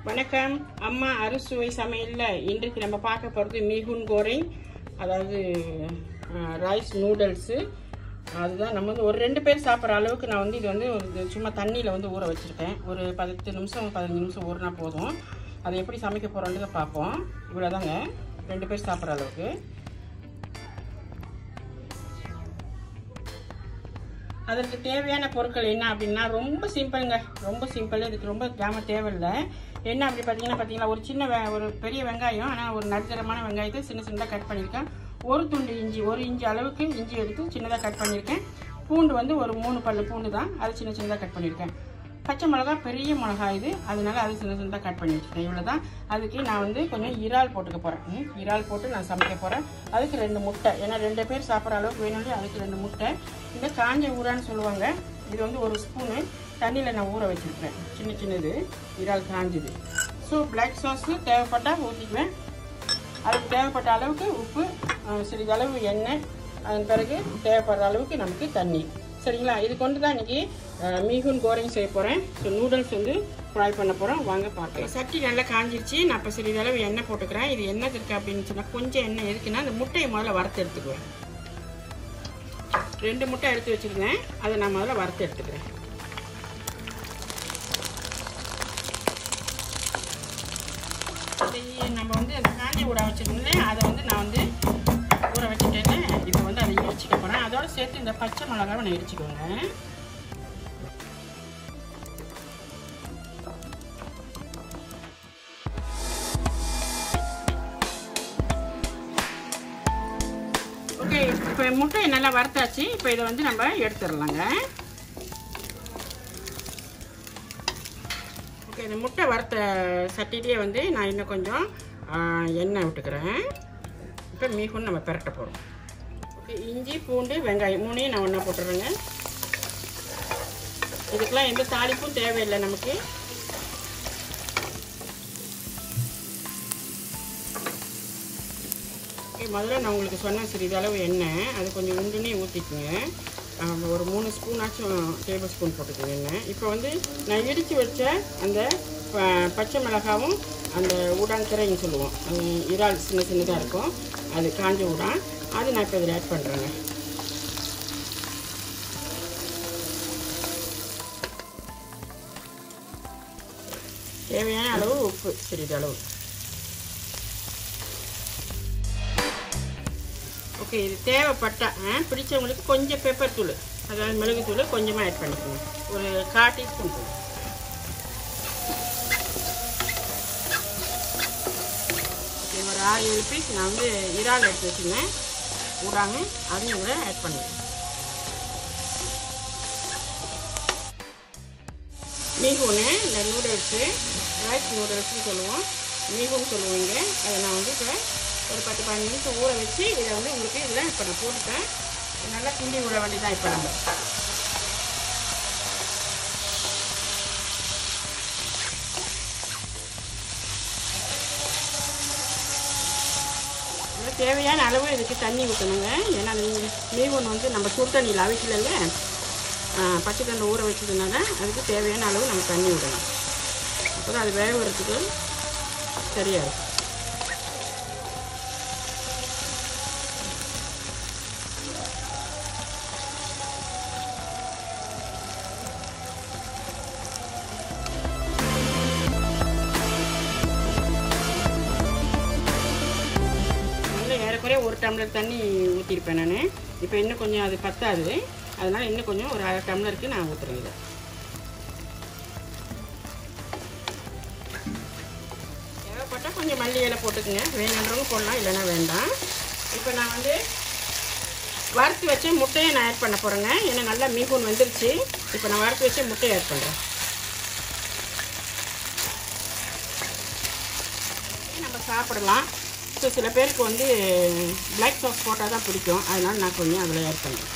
வணக்கம் அம்மா அறுசுவை சமையலில் இன்றைக்கு நம்ம பார்க்க போகிறது மீகுன் கோரிங் அதாவது ரைஸ் நூடுல்ஸு அதுதான் நம்ம வந்து ஒரு ரெண்டு பேர் சாப்பிட்ற அளவுக்கு நான் வந்து இது வந்து ஒரு சும்மா தண்ணியில் வந்து ஊற வச்சுருக்கேன் ஒரு பத்து நிமிஷம் பதினஞ்சு நிமிஷம் ஊறினா போதும் அதை எப்படி சமைக்க போகிறோன்றதை பார்ப்போம் இவ்வளோதாங்க ரெண்டு பேர் சாப்பிட்ற அளவுக்கு அதற்கு தேவையான பொருட்கள் என்ன அப்படின்னா ரொம்ப சிம்பிளுங்க ரொம்ப சிம்பிள் இதுக்கு ரொம்ப ஜாம தேவையில்லை என்ன அப்படி பார்த்தீங்கன்னா பார்த்தீங்களா ஒரு சின்ன வெ ஒரு பெரிய வெங்காயம் ஆனால் ஒரு நடுத்தரமான வெங்காயத்தை சின்ன சின்னதாக கட் பண்ணியிருக்கேன் ஒரு துண்டு இஞ்சி ஒரு இஞ்சி அளவுக்கு இஞ்சி எடுத்து சின்னதாக கட் பண்ணியிருக்கேன் பூண்டு வந்து ஒரு மூணு பல்லு பூண்டு தான் அது சின்ன சின்னதாக கட் பண்ணியிருக்கேன் பச்சை மிளகா பெரிய மிளகா இது அதனால அது சின்ன சின்னதாக கட் பண்ணி வச்சுருக்கேன் இவ்வளோ தான் அதுக்கு நான் வந்து கொஞ்சம் இறால் போட்டுக்க போகிறேன் இறால் போட்டு நான் சமைக்க போகிறேன் அதுக்கு ரெண்டு முட்டை ஏன்னா ரெண்டு பேர் சாப்பிட்ற அளவுக்கு வேணும் இல்லையா அதுக்கு ரெண்டு முட்டை இந்த காஞ்ச ஊறான்னு சொல்லுவாங்க இது வந்து ஒரு ஸ்பூனு தண்ணியில் நான் ஊற வச்சுருக்கேன் சின்ன சின்னது இறால் காஞ்சது ஸோ பிளாக் சாஸு தேவைப்பட்டால் ஊற்றிக்குவேன் அதுக்கு தேவைப்பட்ட அளவுக்கு உப்பு சிறிதளவு எண்ணெய் அதன் பிறகு தேவைப்படுற அளவுக்கு நமக்கு தண்ணி சரிங்களா இது கொண்டு தான் இன்றைக்கி மீகுன் கோரையும் செய்ய போகிறேன் ஸோ நூடுல்ஸ் வந்து ஃப்ரை பண்ண போகிறோம் வாங்க பார்க்கலாம் சட்டி நல்லா காஞ்சிருச்சு நான் இப்போ சிறிதளவு எண்ணெய் போட்டுக்கிறேன் இது என்ன இருக்குது அப்படின்னு சொன்னால் கொஞ்சம் எண்ணெய் எதுக்குன்னா அந்த முட்டையை முதல்ல வறுத்து எடுத்துக்குவேன் ரெண்டு முட்டை எடுத்து வச்சுருந்தேன் அதை நான் முதல்ல வறுத்து எடுத்துக்கிறேன் நம்ம வந்து அந்த காஞ்ச ஊற வச்சுருந்தேன் அதை வந்து நான் வந்து ஊற வச்சுட்டேன்னு இப்போ வந்து அதை இடிச்சிக்க போகிறேன் அதோட சேர்த்து இந்த பச்சை மிளகாவை நான் இடிச்சுக்கோங்க ஓகே இப்போ முட்டையை நல்லா வறுத்தாச்சு இப்போ இதை வந்து நம்ம எடுத்துடலாங்க ஓகே இந்த முட்டை வறுத்த சட்டிலேயே வந்து நான் இன்னும் கொஞ்சம் எண்ணெய் விட்டுக்கிறேன் இப்போ மீகும் நம்ம பெரட்ட போகிறோம் ஓகே இஞ்சி பூண்டு வெங்காயம் மூணையும் நான் ஒன்றா போட்டுறேங்க இதுக்கெலாம் எந்த தாளிப்பும் தேவையில்லை நமக்கு ஓகே முதல்ல நான் உங்களுக்கு சொன்ன சிறிதளவு எண்ணெய் அது கொஞ்சம் உண்டுனே ஊற்றிக்குங்க ஒரு மூணு ஸ்பூனாச்சும் டேபிள் ஸ்பூன் போட்டுக்கோங்க எண்ணெய் இப்போ வந்து நான் இடித்து வச்ச அந்த பச்சை மிளகாவும் அந்த உடான்கரைன்னு சொல்லுவோம் இறால் சின்ன சின்னதாக இருக்கும் அது காஞ்ச உடான் அது நான் இப்போ இதில் ஆட் பண்ணுறேங்க தேவையான அளவு உப்பு சிறிதளவு ஓகே இது தேவைப்பட்டா பிடிச்சவங்களுக்கு கொஞ்சம் பெப்பர் தூள் அதாவது மிளகுத்தூள் கொஞ்சமாக ஆட் பண்ணிக்கோங்க ஒரு கால் டீஸ்பூன் தூள் ஓகே ஒரு ஆறு ஏழு பீஸ் நான் வந்து இறால் எடுத்து வச்சுருந்தேன் விடாம அதையும் கூட ஆட் பண்ணிடுவேன் மீகூனு இந்த நூடுல்ஸு ரைஸ் நூடுல்ஸ்னு சொல்லுவோம் மீகூன்னு சொல்லுவீங்க அதை நான் வந்து இப்போ ஒரு பத்து பதினஞ்சு நிமிஷம் ஊற வச்சு இதை வந்து உங்களுக்கு இதில் இப்போ நான் போட்டுட்டேன் நல்லா கிண்டி விட வேண்டியதான் இப்போ நம்ம தேவையான அளவு இதுக்கு தண்ணி ஊற்றணுங்க ஏன்னா மீன் வந்து நம்ம சுடு தண்ணியில் அவிக்கலைங்க பச்சை தண்ணி ஊற வச்சதுனால அதுக்கு தேவையான அளவு நம்ம தண்ணி விடணும் அப்போ தான் அது வேகிறதுக்கு சரியாக இருக்கும் ஏறக்குறைய ஒரு டம்ளர் தண்ணி ஊற்றிருப்பேன் நான் இப்போ இன்னும் கொஞ்சம் அது பத்தாது அதனால் இன்னும் கொஞ்சம் ஒரு அரை டம்ளருக்கு நான் ஊற்றுறேன் இதை தேவைப்பட்டால் கொஞ்சம் மல்லி இலை போட்டுக்குங்க வேணுன்றவங்க போடலாம் இல்லைன்னா வேண்டாம் இப்போ நான் வந்து வறுத்து வச்ச முட்டையை நான் ஆட் பண்ண போகிறேங்க ஏன்னா நல்லா மீகூன் வந்துருச்சு இப்போ நான் வறுத்து வச்ச முட்டையை ஆட் பண்ணுறேன் நம்ம சாப்பிடலாம் ஸோ சில பேருக்கு வந்து பிளாக் சாஸ் போட்டால் தான் பிடிக்கும் அதனால் நான் கொஞ்சம் அதில் ஆட் பண்ணுறேன்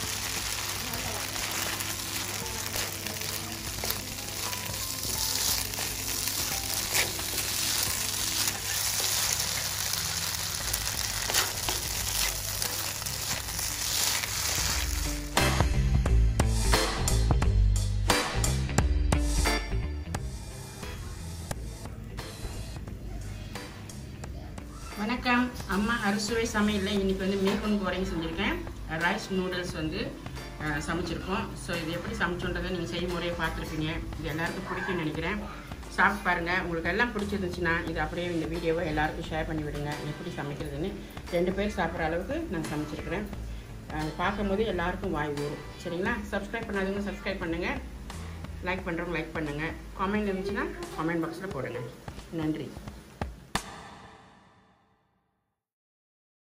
அறுசுவை சமையலில் இன்னைக்கு வந்து மீன் குறையும் செஞ்சுருக்கேன் ரைஸ் நூடுல்ஸ் வந்து அஹ், சமைச்சிருக்கோம் ஸோ இது எப்படி சமைச்சோன்றதை நீங்கள் செய்யும் முறையை பார்த்துருப்பீங்க இது எல்லாருக்கும் பிடிக்கும்னு நினைக்கிறேன் சாப்பிட்டு பாருங்கள் உங்களுக்கு எல்லாம் பிடிச்சிருந்துச்சுன்னா இது அப்படியே இந்த வீடியோவை எல்லாருக்கும் ஷேர் பண்ணி விடுங்க எப்படி சமைக்கிறதுன்னு ரெண்டு பேர் சாப்பிட்ற அளவுக்கு நான் சமைச்சிருக்கிறேன் அது பார்க்கும்போது எல்லாருக்கும் வாய் ஊறும் சரிங்களா சப்ஸ்கிரைப் பண்ணாதவங்க சப்ஸ்கிரைப் பண்ணுங்கள் லைக் பண்ணுறவங்க லைக் பண்ணுங்கள் காமெண்ட் இருந்துச்சுன்னா காமெண்ட் பாக்ஸில் போடுங்க நன்றி